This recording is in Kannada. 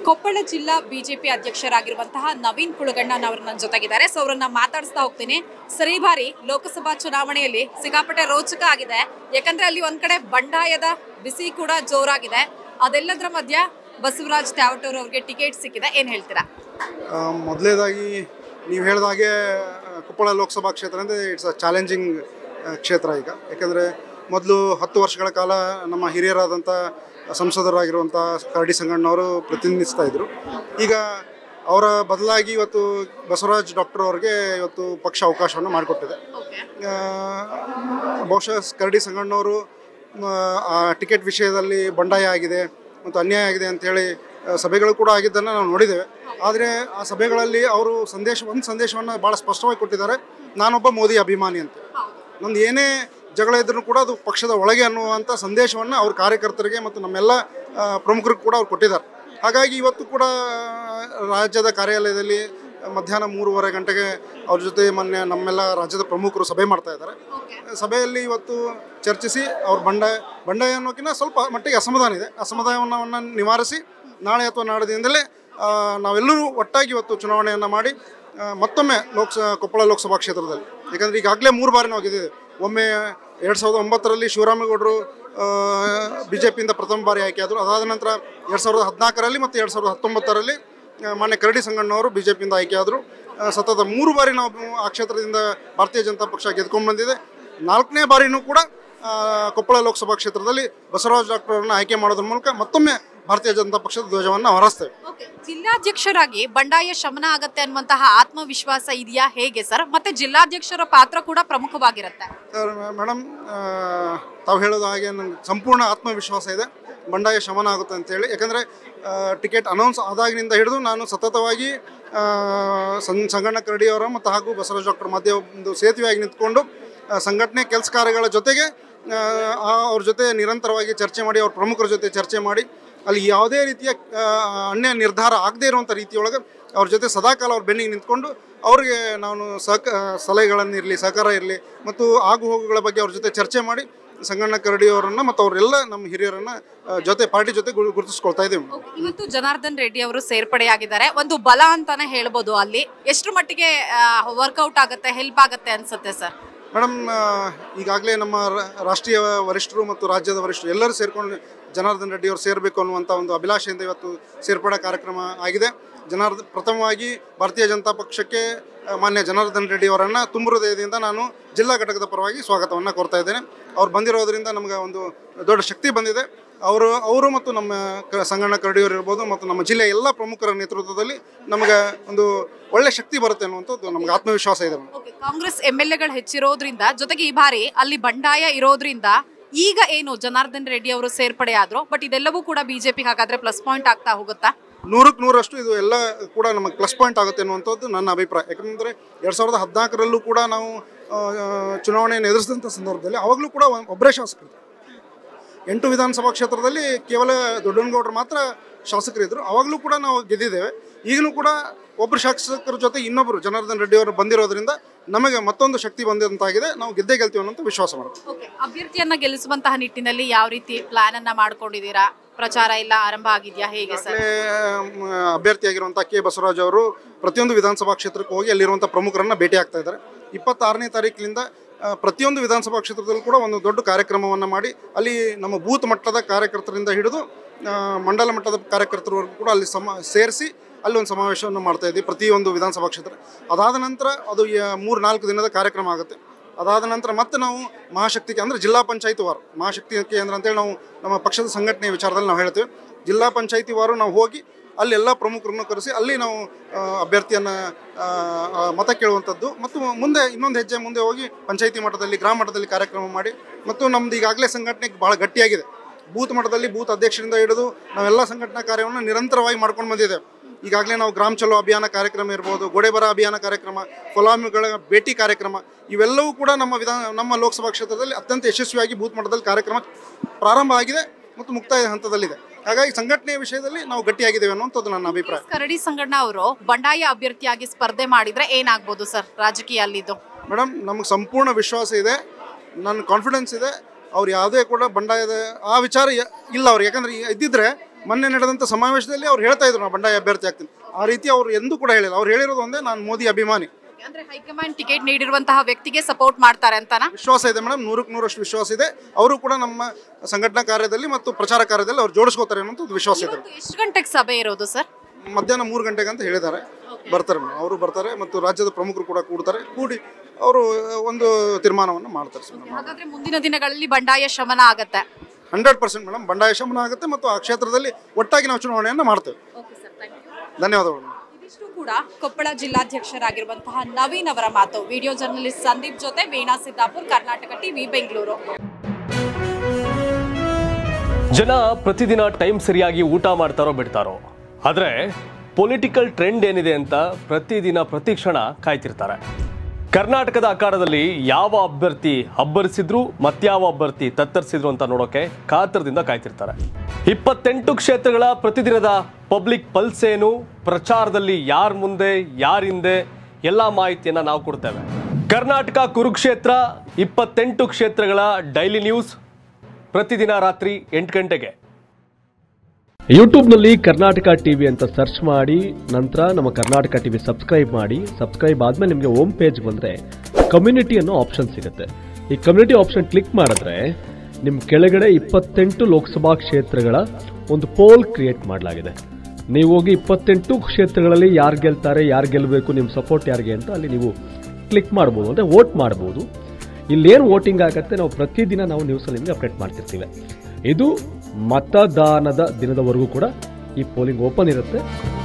ಕೊಪ್ಪಳ ಜಿಲ್ಲಾ ಬಿಜೆಪಿ ಅಧ್ಯಕ್ಷರಾಗಿರುವಂತಹ ನವೀನ್ ಕುಳಗಣ್ಣನ್ ಅವರು ನನ್ನ ಜೊತೆಗಿದ್ದಾರೆ ಸೊ ಅವರನ್ನ ಮಾತಾಡಿಸ್ತಾ ಹೋಗ್ತೀನಿ ಸರಿ ಬಾರಿ ಲೋಕಸಭಾ ಚುನಾವಣೆಯಲ್ಲಿ ಸಿಕ್ಕಾಪಟ್ಟೆ ರೋಚಕ ಆಗಿದೆ ಯಾಕಂದ್ರೆ ಅಲ್ಲಿ ಒಂದ್ ಕಡೆ ಬಂಡಾಯದ ಬಿಸಿ ಕೂಡ ಜೋರಾಗಿದೆ ಅದೆಲ್ಲದರ ಮಧ್ಯ ಬಸವರಾಜ್ ತ್ಯಾವಟೂರ್ ಅವ್ರಿಗೆ ಟಿಕೆಟ್ ಸಿಕ್ಕಿದೆ ಏನ್ ಹೇಳ್ತೀರಾ ಮೊದಲೇದಾಗಿ ನೀವು ಹೇಳಿದಾಗೆ ಆ, ಕೊಪ್ಪಳ ಲೋಕಸಭಾ ಕ್ಷೇತ್ರ ಅಂದರೆ ಇಟ್ಸ್ ಅ ಚಾಲೆಂಜಿಂಗ್ ಕ್ಷೇತ್ರ ಈಗ ಯಾಕೆಂದರೆ ಮೊದಲು ಹತ್ತು ವರ್ಷಗಳ ಕಾಲ ನಮ್ಮ ಹಿರಿಯರಾದಂಥ ಸಂಸದರಾಗಿರುವಂಥ ಕರಡಿ ಸಂಗಣ್ಣವರು ಪ್ರತಿನಿಧಿಸ್ತಾ ಇದ್ದರು ಈಗ ಅವರ ಬದಲಾಗಿ ಇವತ್ತು ಬಸವರಾಜ್ ಡಾಕ್ಟರ್ ಅವ್ರಿಗೆ ಇವತ್ತು ಪಕ್ಷ ಅವಕಾಶವನ್ನು ಮಾಡಿಕೊಟ್ಟಿದೆ ಆ, ಬಹುಶಃ ಕರಡಿ ಸಂಗಣ್ಣವರು ಆ, ಆ ಟಿಕೆಟ್ ವಿಷಯದಲ್ಲಿ ಬಂಡಾಯ ಆಗಿದೆ ಮತ್ತು ಅನ್ಯಾಯ ಆಗಿದೆ ಅಂಥೇಳಿ ಆ, ಸಭೆಗಳು ಕೂಡ ಆಗಿದ್ದನ್ನು ನಾವು ನೋಡಿದ್ದೇವೆ ಆದರೆ ಆ ಸಭೆಗಳಲ್ಲಿ ಅವರು ಸಂದೇಶ ಒಂದು ಸಂದೇಶವನ್ನು ಭಾಳ ಸ್ಪಷ್ಟವಾಗಿ ಕೊಟ್ಟಿದ್ದಾರೆ ನಾನೊಬ್ಬ ಮೋದಿ ಅಭಿಮಾನಿ ಅಂತ ನಂದು ಏನೇ ಜಗಳ ಇದ್ರೂ ಕೂಡ ಅದು ಪಕ್ಷದ ಒಳಗೆ ಅನ್ನುವಂಥ ಸಂದೇಶವನ್ನು ಅವ್ರ ಕಾರ್ಯಕರ್ತರಿಗೆ ಮತ್ತು ನಮ್ಮೆಲ್ಲ ಆ, ಪ್ರಮುಖರಿಗೆ ಕೂಡ ಅವ್ರು ಕೊಟ್ಟಿದ್ದಾರೆ ಹಾಗಾಗಿ ಇವತ್ತು ಕೂಡ ರಾಜ್ಯದ ಕಾರ್ಯಾಲಯದಲ್ಲಿ ಮಧ್ಯಾಹ್ನ ಮೂರುವರೆ ಗಂಟೆಗೆ ಅವ್ರ ಜೊತೆ ಮೊನ್ನೆ ನಮ್ಮೆಲ್ಲ ರಾಜ್ಯದ ಪ್ರಮುಖರು ಸಭೆ ಮಾಡ್ತಾ ಇದ್ದಾರೆ ಸಭೆಯಲ್ಲಿ ಇವತ್ತು ಚರ್ಚಿಸಿ ಅವ್ರ ಬಂಡಾಯ ಬಂಡಾಯ ಅನ್ನೋಕ್ಕಿಂತ ಸ್ವಲ್ಪ ಮಟ್ಟಿಗೆ ಅಸಮಾಧಾನ ಇದೆ ಅಸಮಾಧಾನವನ್ನು ನಿವಾರಿಸಿ ನಾಳೆ ಅಥವಾ ನಾಡಿದಿಂದಲೇ ಆ, ನಾವೆಲ್ಲರೂ ಒಟ್ಟಾಗಿ ಇವತ್ತು ಚುನಾವಣೆಯನ್ನು ಮಾಡಿ ಆ, ಮತ್ತೊಮ್ಮೆ ಲೋಕಸ ಕೊಪ್ಪಳ ಲೋಕಸಭಾ ಕ್ಷೇತ್ರದಲ್ಲಿ ಯಾಕಂದರೆ ಈಗಾಗಲೇ ಮೂರು ಬಾರಿ ನಾವು ಗೆದ್ದಿದ್ದೇವೆ ಒಮ್ಮೆ ಎರಡು ಸಾವಿರದ ಒಂಬತ್ತರಲ್ಲಿ ಶಿವರಾಮೇಗೌಡರು ಬಿ ಜೆ ಪಿಯಿಂದ ಪ್ರಥಮ ಬಾರಿ ಆಯ್ಕೆಯಾದರು ಅದಾದ ನಂತರ ಎರಡು ಸಾವಿರದ ಹದಿನಾಲ್ಕರಲ್ಲಿ ಮತ್ತು ಎರಡು ಸಾವಿರದ ಹತ್ತೊಂಬತ್ತರಲ್ಲಿ ಆ, ಮಾನ್ಯ ಕರಡಿ ಸಂಗಣ್ಣವರು ಬಿ ಜೆ ಪಿಯಿಂದ ಆಯ್ಕೆಯಾದರು ಆ, ಸತತ ಮೂರು ಬಾರಿ ನಾವು ಆ ಕ್ಷೇತ್ರದಿಂದ ಭಾರತೀಯ ಜನತಾ ಪಕ್ಷ ಗೆದ್ಕೊಂಡು ಬಂದಿದೆ ನಾಲ್ಕನೇ ಬಾರಿನೂ ಕೂಡ ಆ, ಕೊಪ್ಪಳ ಲೋಕಸಭಾ ಕ್ಷೇತ್ರದಲ್ಲಿ ಬಸವರಾಜ್ ಡಾಕ್ಟರನ್ನು ಆಯ್ಕೆ ಮಾಡೋದ್ರ ಮೂಲಕ ಮತ್ತೊಮ್ಮೆ ಭಾರತೀಯ ಜನತಾ ಪಕ್ಷದ ಧ್ವಜವನ್ನು ಹೊರಸ್ತೇವೆ ಜಿಲ್ಲಾಧ್ಯಕ್ಷರಾಗಿ ಬಂಡಾಯ ಶಮನ ಆಗತ್ತೆ ಅನ್ನುವಂತಹ ಆತ್ಮವಿಶ್ವಾಸ ಇದೆಯಾ ಹೇಗೆ ಸರ್ ಮತ್ತೆ ಜಿಲ್ಲಾಧ್ಯಕ್ಷರ ಪಾತ್ರ ಕೂಡ ಪ್ರಮುಖವಾಗಿರುತ್ತೆ ಸರ್ ಮೇಡಮ್ ತಾವು ಹೇಳೋದು ಹಾಗೆ ನನಗೆ ಸಂಪೂರ್ಣ ಆತ್ಮವಿಶ್ವಾಸ ಇದೆ ಬಂಡಾಯ ಶಮನ ಆಗುತ್ತೆ ಅಂತೇಳಿ ಯಾಕಂದರೆ ಟಿಕೆಟ್ ಅನೌನ್ಸ್ ಆದಾಗಿನಿಂದ ಹಿಡಿದು ನಾನು ಸತತವಾಗಿ ಆ, ಸಂ ಸಂಗಣ್ಣ ಕರಡಿಯವರ ಮತ್ತು ಹಾಗೂ ಬಸವರಾಜ್ ಡಾಕ್ಟರ್ ಮಧ್ಯೆ ಒಂದು ಸೇತುವೆಯಾಗಿ ನಿಂತ್ಕೊಂಡು ಆ, ಸಂಘಟನೆ ಕೆಲಸ ಕಾರ್ಯಗಳ ಜೊತೆಗೆ ಆ, ಆ- ಅವ್ರ ಜೊತೆ ನಿರಂತರವಾಗಿ ಚರ್ಚೆ ಮಾಡಿ ಅವ್ರ ಪ್ರಮುಖರ ಜೊತೆ ಚರ್ಚೆ ಮಾಡಿ ಅಲ್ಲಿ ಯಾವುದೇ ರೀತಿಯ ಆ, ಅನ್ಯ ನಿರ್ಧಾರ ಆಗದೇ ಇರುವಂಥ ರೀತಿಯೊಳಗೆ ಅವ್ರ ಜೊತೆ ಸದಾಕಾಲ ಅವ್ರ ಬೆನ್ನಿಗೆ ನಿಂತ್ಕೊಂಡು ಅವ್ರಿಗೆ ನಾನು ಸಹಕ ಸಲಹೆಗಳನ್ನಿರಲಿ ಸಹಕಾರ ಇರಲಿ ಮತ್ತು ಆಗು ಹೋಗುಗಳ ಬಗ್ಗೆ ಅವ್ರ ಜೊತೆ ಚರ್ಚೆ ಮಾಡಿ ಸಂಗಣ್ಣ ಕರಡಿಯವರನ್ನು ಮತ್ತು ಅವರೆಲ್ಲ ನಮ್ಮ ಹಿರಿಯರನ್ನು ಆ, ಜೊತೆ ಪಾರ್ಟಿ ಜೊತೆ ಗುರು- ಗುರುತಿಸ್ಕೊಳ್ತಾ ಇದ್ದೀವಿ ಇವತ್ತು ಜನಾರ್ದನ್ ರೆಡ್ಡಿ ಅವರು ಸೇರ್ಪಡೆಯಾಗಿದ್ದಾರೆ ಒಂದು ಬಲ ಅಂತಾನೆ ಹೇಳ್ಬೋದು ಅಲ್ಲಿ ಎಷ್ಟು ಮಟ್ಟಿಗೆ ವರ್ಕೌಟ್ ಆಗುತ್ತೆ ಹೆಲ್ಪ್ ಆಗುತ್ತೆ ಅನ್ಸುತ್ತೆ ಸರ್ ಮೇಡಮ್ ಈಗಾಗಲೇ ನಮ್ಮ ರಾ- ರಾಷ್ಟ್ರೀಯ ವರಿಷ್ಠರು ಮತ್ತು ರಾಜ್ಯದ ವರಿಷ್ಠರು ಎಲ್ಲರೂ ಸೇರ್ಕೊಂಡು ಜನಾರ್ದನ್ ರೆಡ್ಡಿ ಅವರು ಸೇರಬೇಕು ಅನ್ನುವಂಥ ಒಂದು ಅಭಿಲಾಷೆಯಿಂದ ಇವತ್ತು ಸೇರ್ಪಡೆ ಕಾರ್ಯಕ್ರಮ ಆಗಿದೆ ಜನಾರ್ದ ಪ್ರಥಮವಾಗಿ ಭಾರತೀಯ ಜನತಾ ಪಕ್ಷಕ್ಕೆ ಆ, ಮಾನ್ಯ ಜನಾರ್ದನ್ ರೆಡ್ಡಿ ಅವರನ್ನು ತುಂಬ ಹೃದಯದಿಂದ ನಾನು ಜಿಲ್ಲಾ ಘಟಕದ ಪರವಾಗಿ ಸ್ವಾಗತವನ್ನು ಕೋರ್ತಾ ಇದ್ದೇನೆ ಅವ್ರು ಬಂದಿರೋದ್ರಿಂದ ನಮಗೆ ಒಂದು ದೊಡ್ಡ ಶಕ್ತಿ ಬಂದಿದೆ ಅವರು ಅವರು ಮತ್ತು ನಮ್ಮ ಕ ಸಂಗಣ್ಣ ಕರಡಿಯವರು ಇರ್ಬೋದು ಮತ್ತು ನಮ್ಮ ಜಿಲ್ಲೆಯ ಎಲ್ಲ ಪ್ರಮುಖರ ನೇತೃತ್ವದಲ್ಲಿ ನಮಗೆ ಒಂದು ಒಳ್ಳೆ ಶಕ್ತಿ ಬರುತ್ತೆ ಅನ್ನುವಂಥದ್ದು ನಮಗೆ ಆತ್ಮವಿಶ್ವಾಸ ಇದೆ madam okay Congress M L ಎಗಳು ಹೆಚ್ಚಿರೋದ್ರಿಂದ ಜೊತೆಗೆ ಈ ಬಾರಿ ಅಲ್ಲಿ ಬಂಡಾಯ ಇರೋದ್ರಿಂದ ಈಗ ಏನು ಜನಾರ್ದನ್ ರೆಡ್ಡಿ ಅವರು ಸೇರ್ಪಡೆ ಆದ್ರು ಬಟ್ ಇದೆಲ್ಲವೂ ಕೂಡ ಬಿಜೆಪಿ ಹಾಗಾದ್ರೆ ಪ್ಲಸ್ ಪಾಯಿಂಟ್ ಆಗ್ತಾ ಹೋಗುತ್ತಾ ನೂರಕ್ಕೆ ನೂರಷ್ಟು ಇದು ಎಲ್ಲ ಕೂಡ ನಮಗೆ ಪ್ಲಸ್ ಪಾಯಿಂಟ್ ಆಗುತ್ತೆ ಅನ್ನುವಂಥದ್ದು ನನ್ನ ಅಭಿಪ್ರಾಯ ಯಾಕಂದರೆ ಎರಡು ಸಾವಿರದ ಹದಿನಾಲ್ಕರಲ್ಲೂ ಕೂಡ ನಾವು ಆ, ಚುನಾವಣೆಯನ್ನು ಎದುರಿಸಿದಂಥ ಸಂದರ್ಭದಲ್ಲಿ ಆವಾಗಲೂ ಕೂಡ ಒ- ಒಬ್ಬರೇ ಶಾಸಕರು ಎಂಟು ವಿಧಾನಸಭಾ ಕ್ಷೇತ್ರದಲ್ಲಿ ಕೇವಲ ದೊಡ್ಡನಗೌಡರು ಮಾತ್ರ ಶಾಸಕರಿದ್ದರು ಆವಾಗಲೂ ಕೂಡ ನಾವು ಗೆದ್ದಿದ್ದೇವೆ ಈಗಲೂ ಕೂಡ ಒಬ್ಬರು ಶಾಸಕರ ಜೊತೆ ಇನ್ನೊಬ್ಬರು ಜನಾರ್ದನ್ ರೆಡ್ಡಿ ಅವರು ಬಂದಿರೋದ್ರಿಂದ ನಮಗೆ ಮತ್ತೊಂದು ಶಕ್ತಿ ಬಂದಂತಾಗಿದೆ ನಾವು ಗೆದ್ದೇ ಗೆಲ್ತೀವಿ ಅನ್ನೋಂಥ ವಿಶ್ವಾಸ ಮಾಡೋದು ಓಕೆ ಅಭ್ಯರ್ಥಿಯನ್ನ ಗೆಲ್ಲಿಸುವಂತಹ ನಿಟ್ಟಿನಲ್ಲಿ ಯಾವ ರೀತಿ ಪ್ಲಾನ್ ಅನ್ನ ಮಾಡ್ಕೊಂಡಿದ್ದೀರಾ ಪ್ರಚಾರ ಎಲ್ಲ ಆರಂಭ ಆಗಿದ್ಯಾ ಹೇಗೆ ಸರ್ ಈಗಾಗಲೇ ಅಭ್ಯರ್ಥಿಯಾಗಿರುವಂಥ ಕೆ ಬಸವರಾಜ್ ಅವರು ಪ್ರತಿಯೊಂದು ವಿಧಾನಸಭಾ ಕ್ಷೇತ್ರಕ್ಕೆ ಹೋಗಿ ಅಲ್ಲಿರುವಂಥ ಪ್ರಮುಖರನ್ನ ಭೇಟಿ ಆಗ್ತಾ ಇದ್ದಾರೆ ಇಪ್ಪತ್ತಾರನೇ ತಾರೀಕಿನಿಂದ ಆ, ಪ್ರತಿಯೊಂದು ವಿಧಾನಸಭಾ ಕ್ಷೇತ್ರದಲ್ಲೂ ಕೂಡ ಒಂದು ದೊಡ್ಡ ಕಾರ್ಯಕ್ರಮವನ್ನು ಮಾಡಿ ಅಲ್ಲಿ ನಮ್ಮ ಬೂತ್ ಮಟ್ಟದ ಕಾರ್ಯಕರ್ತರಿಂದ ಹಿಡಿದು ಆ, ಮಂಡಲ ಮಟ್ಟದ ಕಾರ್ಯಕರ್ತರವರೆಗೂ ಕೂಡ ಅಲ್ಲಿ ಸಮ ಸೇರಿಸಿ ಅಲ್ಲಿ ಒಂದು ಸಮಾವೇಶವನ್ನು ಮಾಡ್ತಾ ಇದ್ದೀವಿ ಪ್ರತಿಯೊಂದು ವಿಧಾನಸಭಾ ಕ್ಷೇತ್ರ ಅದಾದ ನಂತರ ಅದು ಮೂರು ನಾಲ್ಕು ದಿನದ ಕಾರ್ಯಕ್ರಮ ಆಗುತ್ತೆ ಅದಾದ ನಂತರ ಮತ್ತೆ ನಾವು ಮಹಾಶಕ್ತಿಗೆ ಅಂದರೆ ಜಿಲ್ಲಾ ಪಂಚಾಯತಿ ವಾರ ಮಹಾಶಕ್ತಿ ಕೇಂದ್ರ ಅಂತೇಳಿ ನಾವು ನಮ್ಮ ಪಕ್ಷದ ಸಂಘಟನೆ ವಿಚಾರದಲ್ಲಿ ನಾವು ಹೇಳ್ತೇವೆ ಜಿಲ್ಲಾ ಪಂಚಾಯತಿ ವಾರ ನಾವು ಹೋಗಿ ಅಲ್ಲಿ ಎಲ್ಲ ಪ್ರಮುಖರನ್ನು ಕರೆಸಿ ಅಲ್ಲಿ ನಾವು ಆ, ಅಭ್ಯರ್ಥಿಯನ್ನು ಆ, ಆ, ಮತ ಕೇಳುವಂಥದ್ದು ಮತ್ತು ಮುಂದೆ ಇನ್ನೊಂದು ಹೆಜ್ಜೆ ಮುಂದೆ ಹೋಗಿ ಪಂಚಾಯತಿ ಮಟ್ಟದಲ್ಲಿ ಗ್ರಾಮ ಮಟ್ಟದಲ್ಲಿ ಕಾರ್ಯಕ್ರಮ ಮಾಡಿ ಮತ್ತು ನಮ್ದು ಈಗಾಗಲೇ ಸಂಘಟನೆ ಭಾಳ ಗಟ್ಟಿಯಾಗಿದೆ ಬೂತ್ ಮಟ್ಟದಲ್ಲಿ ಬೂತ್ ಅಧ್ಯಕ್ಷರಿಂದ ಹಿಡಿದು ನಾವೆಲ್ಲ ಸಂಘಟನಾ ಕಾರ್ಯವನ್ನು ನಿರಂತರವಾಗಿ ಮಾಡ್ಕೊಂಡು ಬಂದಿದ್ದೇವೆ ಈಗಾಗಲೇ ನಾವು ಗ್ರಾಮ ಚಲೋ ಅಭಿಯಾನ ಕಾರ್ಯಕ್ರಮ ಇರ್ಬೋದು ಗೋಡೆಬರ ಅಭಿಯಾನ ಕಾರ್ಯಕ್ರಮ ಫಲಾನುಭವಿಗಳ ಭೇಟಿ ಕಾರ್ಯಕ್ರಮ ಇವೆಲ್ಲವೂ ಕೂಡ ನಮ್ಮ ವಿಧಾನ ನಮ್ಮ ಲೋಕಸಭಾ ಕ್ಷೇತ್ರದಲ್ಲಿ ಅತ್ಯಂತ ಯಶಸ್ವಿಯಾಗಿ ಬೂತ್ ಮಟ್ಟದಲ್ಲಿ ಕಾರ್ಯಕ್ರಮ ಪ್ರಾರಂಭ ಆಗಿದೆ ಮತ್ತು ಮುಕ್ತಾಯ ಹಂತದಲ್ಲಿದೆ ಹಾಗಾಗಿ ಸಂಘಟನೆಯ ವಿಷಯದಲ್ಲಿ ನಾವು ಗಟ್ಟಿಯಾಗಿದ್ದೇವೆ ಅನ್ನುವಂಥದ್ದು ನನ್ನ ಅಭಿಪ್ರಾಯ ಕರಡಿ ಸಂಗಣ್ಣ ಅವರು ಬಂಡಾಯ ಅಭ್ಯರ್ಥಿಯಾಗಿ ಸ್ಪರ್ಧೆ ಮಾಡಿದ್ರೆ ಏನಾಗ್ಬೋದು ಸರ್ ರಾಜಕೀಯ ಅಲ್ಲಿದ್ದು ಮೇಡಮ್ ನಮಗೆ ಸಂಪೂರ್ಣ ವಿಶ್ವಾಸ ಇದೆ ನನ್ನ ಕಾನ್ಫಿಡೆನ್ಸ್ ಇದೆ ಅವ್ರು ಯಾವುದೇ ಕೂಡ ಬಂಡಾಯದ ಆ ವಿಚಾರ ಯ- ಇಲ್ಲ ಅವ್ರು ಯಾಕಂದ್ರೆ ಈ- ಇದ್ದಿದ್ರೆ ಮೊನ್ನೆ ನಡೆದಂಥ ಸಮಾವೇಶದಲ್ಲಿ ಅವ್ರು ಹೇಳ್ತಾ ಇದ್ರು ನಾನು ಬಂಡಾಯ ಅಭ್ಯರ್ಥಿ ಆಗ್ತೀನಿ ಆ ರೀತಿ ಅವ್ರು ಎಂದೂ ಕೂಡ ಹೇಳಿಲ್ಲ ಅವ್ರು ಹೇಳಿರೋದು ಒಂದೇ ನಾನು ಮೋದಿ ಅಭಿಮಾನಿ ಅಂದ್ರೆ ಹೈಕಮಾಂಡ್ ಟಿಕೆಟ್ ನೀಡಿರುವಂತಹ ವ್ಯಕ್ತಿಗೆ ಸಪೋರ್ಟ್ ಮಾಡ್ತಾರೆ ಅಂತಾನ ವಿಶ್ವಾಸ ಇದೆ ಮೇಡಮ್ ನೂರಕ್ಕೆ ನೂರಷ್ಟು ವಿಶ್ವಾಸ ಇದೆ ಅವರು ಕೂಡ ನಮ್ಮ ಸಂಘಟನಾ ಕಾರ್ಯದಲ್ಲಿ ಮತ್ತು ಪ್ರಚಾರ ಕಾರ್ಯದಲ್ಲಿ ಅವ್ರು ಜೋಡಿಸ್ಕೋತಾರೆ ಅನ್ನೋದು ವಿಶ್ವಾಸ ಇದೆ ಇವತ್ತು ಎಷ್ಟು ಗಂಟೆಗೆ ಸಭೆ ಇರೋದು ಸರ್ ಮಧ್ಯಾಹ್ನ ಮೂರು ಗಂಟೆಗೆ ಅಂತ ಹೇಳಿದ್ದಾರೆ ಬರ್ತಾರೆ ಮೇಡಮ್ ಅವರು ಬರ್ತಾರೆ ಮತ್ತು ರಾಜ್ಯದ ಪ್ರಮುಖರು ಕೂಡ ಕೂಡ್ತಾರೆ ಕೂಡಿ ಅವರು ಒಂದು ತೀರ್ಮಾನವನ್ನು ಮಾಡ್ತಾರೆ ಸರ್ ಹಾಗಾದ್ರೆ ಮುಂದಿನ ದಿನಗಳಲ್ಲಿ ಬಂಡಾಯ ಶಮನ ಆಗತ್ತೆ ಹಂಡ್ರೆಡ್ ಪರ್ಸೆಂಟ್ ಮೇಡಮ್ ಬಂಡಾಯ ಶಮನ ಆಗುತ್ತೆ ಮತ್ತು ಆ ಕ್ಷೇತ್ರದಲ್ಲಿ ಒಟ್ಟಾಗಿ ನಾವು ಚುನಾವಣೆಯನ್ನು ಮಾಡ್ತೇವೆ ಧನ್ಯವಾದಗಳು ಮೇಡಮ್ ಇದಿಷ್ಟು ಕೂಡ ಕೊಪ್ಪಳ ಜಿಲ್ಲಾಧ್ಯಕ್ಷರಾಗಿರುವಂತಹ ನವೀನ್ ಅವರ ಮಾತು ವಿಡಿಯೋ ಜರ್ನಲಿಸ್ಟ್ ಸಂದೀಪ್ ಜೊತೆ ವೀಣಾ ಸಿದ್ದಾಪುರ್ ಕರ್ನಾಟಕ ಟಿವಿ ಬೆಂಗಳೂರು ಜನ ಪ್ರತಿದಿನ ಟೈಮ್ ಸರಿಯಾಗಿ ಊಟ ಮಾಡ್ತಾರೋ ಬಿಡ್ತಾರೋ ಆದರೆ ಪೊಲಿಟಿಕಲ್ ಟ್ರೆಂಡ್ ಏನಿದೆ ಅಂತ ಪ್ರತಿದಿನ ಪ್ರತಿ ಕ್ಷಣ ಕಾಯ್ತಿರ್ತಾರೆ ಕರ್ನಾಟಕದ ಆಕಾರದಲ್ಲಿ ಯಾವ ಅಭ್ಯರ್ಥಿ ಅಬ್ಬರಿಸಿದ್ರು ಮತ್ಯಾವ ಅಭ್ಯರ್ಥಿ ತತ್ತರಿಸಿದ್ರು ಅಂತ ನೋಡೋಕೆ ಕಾತರದಿಂದ ಕಾಯ್ತಿರ್ತಾರೆ ಇಪ್ಪತ್ತೆಂಟು ಕ್ಷೇತ್ರಗಳ ಪ್ರತಿದಿನದ ಪಬ್ಲಿಕ್ ಪಲ್ಸ್ ಏನು ಪ್ರಚಾರದಲ್ಲಿ ಯಾರ ಮುಂದೆ ಯಾರ ಹಿಂದೆ ಎಲ್ಲ ಮಾಹಿತಿಯನ್ನ ನಾವು ಕೊಡ್ತೇವೆ ಕರ್ನಾಟಕ ಕುರುಕ್ಷೇತ್ರ ಇಪ್ಪತ್ತೆಂಟು ಕ್ಷೇತ್ರಗಳ ಡೈಲಿ ನ್ಯೂಸ್ ಪ್ರತಿದಿನ ರಾತ್ರಿ ಎಂಟು ಗಂಟೆಗೆ ಯೂಟ್ಯೂಬ್ನಲ್ಲಿ ಕರ್ನಾಟಕ ಟಿವಿ ಅಂತ ಸರ್ಚ್ ಮಾಡಿ ನಂತರ ನಮ್ಮ ಕರ್ನಾಟಕ ಟಿವಿ ಸಬ್ಸ್ಕ್ರೈಬ್ ಮಾಡಿ ಸಬ್ಸ್ಕ್ರೈಬ್ ಆದ್ಮೇಲೆ ನಿಮಗೆ ಹೋಮ್ ಪೇಜ್ ಬಂದರೆ ಕಮ್ಯುನಿಟಿ ಅನ್ನೋ ಆಪ್ಷನ್ ಸಿಗುತ್ತೆ ಈ ಕಮ್ಯುನಿಟಿ ಆಪ್ಷನ್ ಕ್ಲಿಕ್ ಮಾಡಿದ್ರೆ ನಿಮ್ಮ ಕೆಳಗಡೆ ಇಪ್ಪತ್ತೆಂಟು ಲೋಕಸಭಾ ಕ್ಷೇತ್ರಗಳ ಒಂದು ಪೋಲ್ ಕ್ರಿಯೇಟ್ ಮಾಡಲಾಗಿದೆ ನೀವು ಹೋಗಿ ಇಪ್ಪತ್ತೆಂಟು ಕ್ಷೇತ್ರಗಳಲ್ಲಿ ಯಾರು ಗೆಲ್ತಾರೆ ಯಾರು ಗೆಲ್ಲಬೇಕು ನಿಮ್ಮ ಸಪೋರ್ಟ್ ಯಾರಿಗೆ ಅಂತ ಅಲ್ಲಿ ನೀವು ಕ್ಲಿಕ್ ಮಾಡ್ಬೋದು ಅಂದರೆ ವೋಟ್ ಮಾಡ್ಬೋದು ಇಲ್ಲೇನು ವೋಟಿಂಗ್ ಆಗುತ್ತೆ ನಾವು ಪ್ರತಿದಿನ ನಾವು ನ್ಯೂಸಲ್ಲಿ ನಿಮಗೆ ಅಪ್ಡೇಟ್ ಮಾಡ್ತಿರ್ತೀವಿ ಇದು ಮತದಾನದ ದಿನದವರೆಗೂ ಕೂಡ ಈ ಪೋಲಿಂಗ್ ಓಪನ್ ಇರುತ್ತೆ